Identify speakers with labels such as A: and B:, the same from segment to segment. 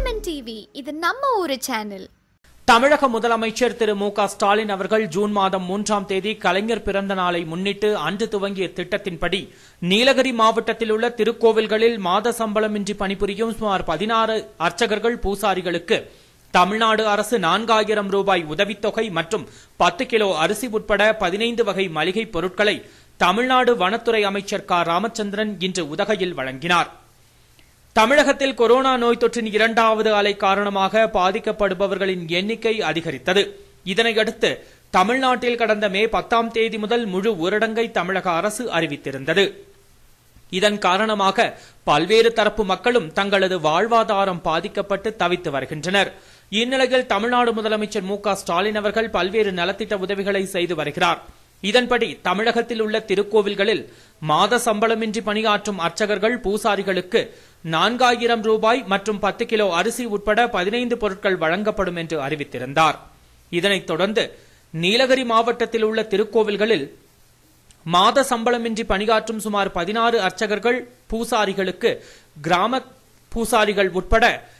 A: Mariamman TV இது நம்ம ஊரு சேனல்
B: தமிழக முதலமைச்சர் திரு மு க ஸ்டாலின் அவர்கள் ஜூன் மாதம் மூன்றாம் தேதி கலைஞர் பிறந்த நாளை முன்னிட்டு அன்று துவங்கிய திட்டத்தின்படி நீலகிரி மாவட்டத்தில் உள்ள திருக்கோவில்களில் மாத சம்பளமின்றி பணிபுரியும் சுமார் பதினாறு அர்ச்சகர்கள் பூசாரிகளுக்கு தமிழ்நாடு அரசு நான்காயிரம் ரூபாய் உதவித்தொகை மற்றும் பத்து கிலோ அரிசி உட்பட பதினைந்து வகை மளிகைப் பொருட்களை தமிழ்நாடு வனத்துறை அமைச்சர் க ராமச்சந்திரன் இன்று உதகையில் வழங்கினார் தமிழகத்தில் கொரோனா நோய் தொற்றின் இரண்டாவது அலை காரணமாக பாதிக்கப்படுபவர்களின் எண்ணிக்கை அதிகரித்தது இதனையடுத்து தமிழ்நாட்டில் கடந்த மே பத்தாம் தேதி முதல் முழு ஊரடங்கை தமிழக அரசு அறிவித்திருந்தது இதன் காரணமாக பல்வேறு தரப்பு மக்களும் தங்களது வாழ்வாதாரம் பாதிக்கப்பட்டு தவித்து வருகின்றனர் இந்நிலையில் தமிழ்நாடு முதலமைச்சர் மு க ஸ்டாலின் அவர்கள் பல்வேறு நலத்திட்ட உதவிகளை செய்து வருகிறார் இதன்படி தமிழகத்தில் உள்ள திருக்கோவில்களில் மாத சம்பளமின்றி பணியாற்றும் அர்ச்சகர்கள் பூசாரிகளுக்கு நான்காயிரம் ரூபாய் மற்றும் பத்து கிலோ அரிசி உட்பட பதினைந்து பொருட்கள் வழங்கப்படும் என்று அறிவித்திருந்தார் இதனைத் தொடர்ந்து நீலகிரி மாவட்டத்தில் உள்ள திருக்கோவில்களில் மாத சம்பளமின்றி பணியாற்றும் சுமார் பதினாறு அர்ச்சகர்கள் பூசாரிகளுக்கு கிராம பூசாரிகள் உட்பட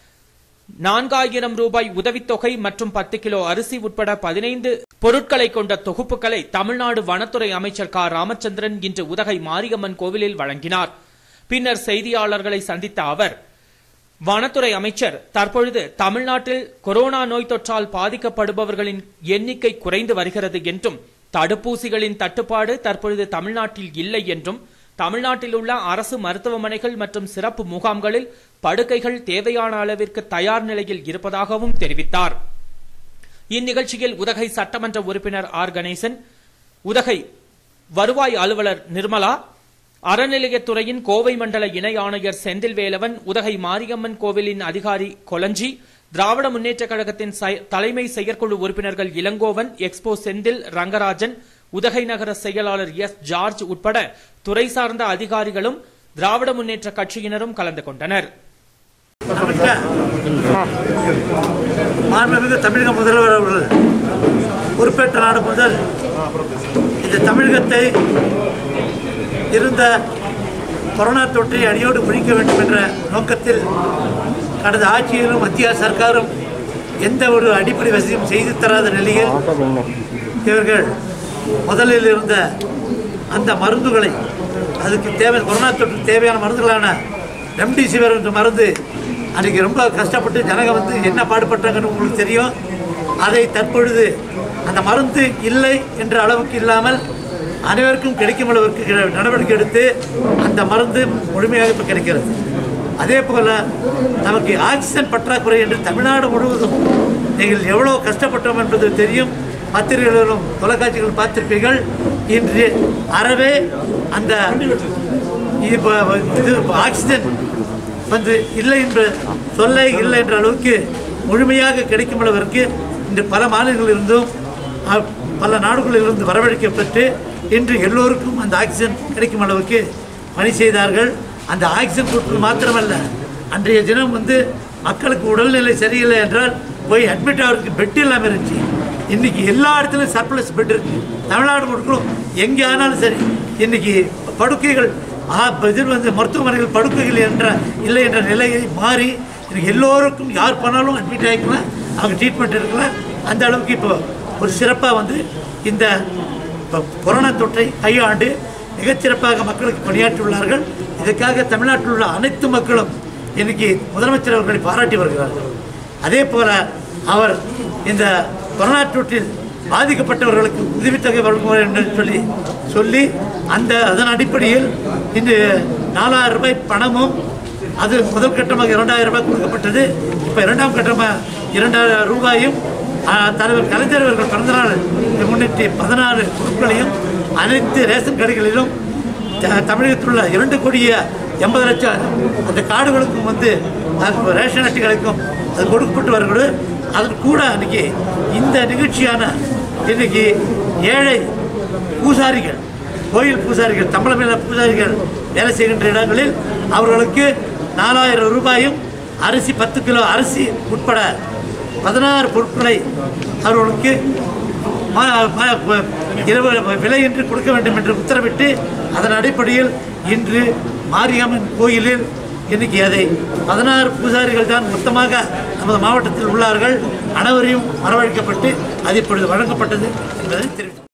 B: நான்காயிரம் ரூபாய் உதவித்தொகை மற்றும் பத்து கிலோ அரிசி உட்பட பதினைந்து பொருட்களை கொண்ட தொகுப்புகளை தமிழ்நாடு வனத்துறை அமைச்சர் க ராமச்சந்திரன் இன்று உதகை மாரியம்மன் கோவிலில் வழங்கினார் பின்னர் செய்தியாளர்களை சந்தித்த அவர் வனத்துறை அமைச்சர் தற்பொழுது தமிழ்நாட்டில் கொரோனா நோய் தொற்றால் பாதிக்கப்படுபவர்களின் எண்ணிக்கை குறைந்து வருகிறது என்றும் தடுப்பூசிகளின் தட்டுப்பாடு தற்பொழுது தமிழ்நாட்டில் இல்லை என்றும் தமிழ்நாட்டில் உள்ள அரசு மருத்துவமனைகள் மற்றும் சிறப்பு முகாம்களில் படுக்கைகள் தேவையான அளவிற்கு தயார் நிலையில் இருப்பதாகவும் தெரிவித்தார் இந்நிகழ்ச்சியில் உதகை சட்டமன்ற உறுப்பினர் ஆர் கணேசன் உதகை வருவாய் அலுவலர் நிர்மலா அறநிலையத்துறையின் கோவை மண்டல இணை ஆணையர் செந்தில் வேலவன் உதகை மாரியம்மன் கோவிலின் அதிகாரி கொலஞ்சி திராவிட முன்னேற்றக் கழகத்தின் செய- தலைமை செயற்குழு உறுப்பினர்கள் இளங்கோவன் எக்ஸ்போ செந்தில் ரங்கராஜன் உதகை நகர செயலாளர் எஸ் ஜார்ஜ் உட்பட துறை சார்ந்த அதிகாரிகளும் திராவிட முன்னேற்ற கட்சியினரும் கலந்து கொண்டனர்
C: மாண்புமிகு தமிழக முதல்வர் அவர்கள் பொறுப்பேற்ற நாடு முதல் இந்த தமிழகத்தை இருந்த கொரோனா தொற்றை அடியோடு ஒழிக்க வேண்டும் என்ற நோக்கத்தில் கடந்த ஆட்சியிலும் மத்திய சர்க்காரும் எந்த ஒரு அடிப்படை வசதியும் செய்து தராத நிலையில் இவர்கள் முதலில் இருந்த அந்த மருந்துகளை அதுக்கு தேவை கொரோனா தொற்று தேவையான மருந்துகளான ரெம்டிசிவர் என்ற மருந்து அன்றைக்கி ரொம்ப கஷ்டப்பட்டு ஜனங்க வந்து என்ன பாடுபட்டாங்கன்னு உங்களுக்கு தெரியும் அதை தற்பொழுது அந்த மருந்து இல்லை என்ற அளவுக்கு இல்லாமல் அனைவருக்கும் கிடைக்கும் அளவிற்கு கிட- நடவடிக்கை எடுத்து அந்த மருந்து முழுமையாக இப்போ கிடைக்கிறது அதே போல் நமக்கு ஆக்சிஜன் பற்றாக்குறை என்று தமிழ்நாடு முழுவதும் நீங்கள் எவ்வளோ கஷ்டப்பட்டோம் என்பது தெரியும் பத்திரிகைகளிலும் தொலைக்காட்சிகளும் பார்த்திருப்பீர்கள் இன்று அறவே அந்த இப்போ இது ஆக்சிஜன் வந்து இல்லை என்ற சொல்லை இல்லை என்ற அளவுக்கு முழுமையாக கிடைக்கும் அளவிற்கு இன்று பல மாநிலங்களிலிருந்தும் அ- பல நாடுகளிலிருந்து வரவழைக்கப்பட்டு இன்று எல்லோருக்கும் அந்த ஆக்சிஜன் கிடைக்கும் அளவுக்கு பணி செய்தார்கள் அந்த ஆக்சிஜன் கொடுப்பது மாத்திரமல்ல அன்றைய தினம் வந்து மக்களுக்கு உடல்நிலை சரியில்லை என்றால் போய் அட்மிட் ஆகிறதுக்கு பெட் இல்லாமல் இருந்துச்சு இன்னைக்கு எல்லா இடத்துலையும் சர்ப்ளஸ் பெட் இருக்கு தமிழ்நாடு முழுக்கும் எங்கே ஆனாலும் சரி இன்னைக்கு படுக்கைகள் ஆ, இது வந்து மருத்துவமனைகள் படுக்கைகள் என்ற இல்லை என்ற நிலையை மாறி இன்னைக்கு எல்லோருக்கும் யார் பண்ணாலும் அட்மிட் ஆகிக்கலாம் அவங்க ட்ரீட்மெண்ட் எடுக்கலாம் அந்த அளவுக்கு இப்போ ஒரு சிறப்பாக வந்து இந்த இப்போ கொரோனா தொற்றை கையாண்டு மிகச்சிறப்பாக மக்களுக்கு பணியாற்றியுள்ளார்கள் இதற்காக தமிழ்நாட்டில் உள்ள அனைத்து மக்களும் இன்னைக்கு முதலமைச்சர் அவர்களை பாராட்டி வருகிறார்கள் அதே போல அவர் இந்த கொரோனா தொற்றில் பாதிக்கப்பட்டவர்களுக்கு உதவித்தொகை வழங்குவார் என்று சொல்லி சொல்லி அந்த அதன் அடிப்படையில் இன்று நாலாயிரம் ரூபாய் பணமும் அது முதல் கட்டமாக இரண்டாயிரம் ரூபாய் கொடுக்கப்பட்டது இப்போ இரண்டாம் கட்டமாக இரண்டாயிரம் ரூபாயும் ஆ, தலைவர் கலைஞர் அவர்கள் பிறந்தநாள் முன்னிட்டு பதினாறு பொருட்களையும் அனைத்து ரேஷன் கடைகளிலும் த- தமிழகத்தில் உள்ள இரண்டு கோடிய எண்பது லட்சம் அந்த கார்டுகளுக்கும் வந்து அது ரேஷன் அட்டைகளுக்கும் அது கொடுக்கப்பட்டு வருகிறது அது கூட அன்னைக்கு இந்த நிகழ்ச்சியான இன்னைக்கு ஏழை பூசாரிகள் கோயில் பூசாரிகள் தமிழக பூசாரிகள் வேலை செய்கின்ற இடங்களில் அவர்களுக்கு நாலாயிரம் ரூபாயும் அரிசி பத்து கிலோ அரிசி உட்பட பதினாறு பொருட்களை அவர்களுக்கு ம- ம- வ- இரவு விலையின்றி கொடுக்க வேண்டும் என்று உத்தரவிட்டு அதன் அடிப்படையில் இன்று மாரியம்மன் கோயிலில் இன்னைக்கு அதை பதினாறு பூசாரிகள் தான் மொத்தமாக நமது மாவட்டத்தில் உள்ளார்கள் அனைவரையும் வரவழைக்கப்பட்டு அது இப்பொழுது வழங்கப்பட்டது என்பதை தெரிவித்துள்ளேன்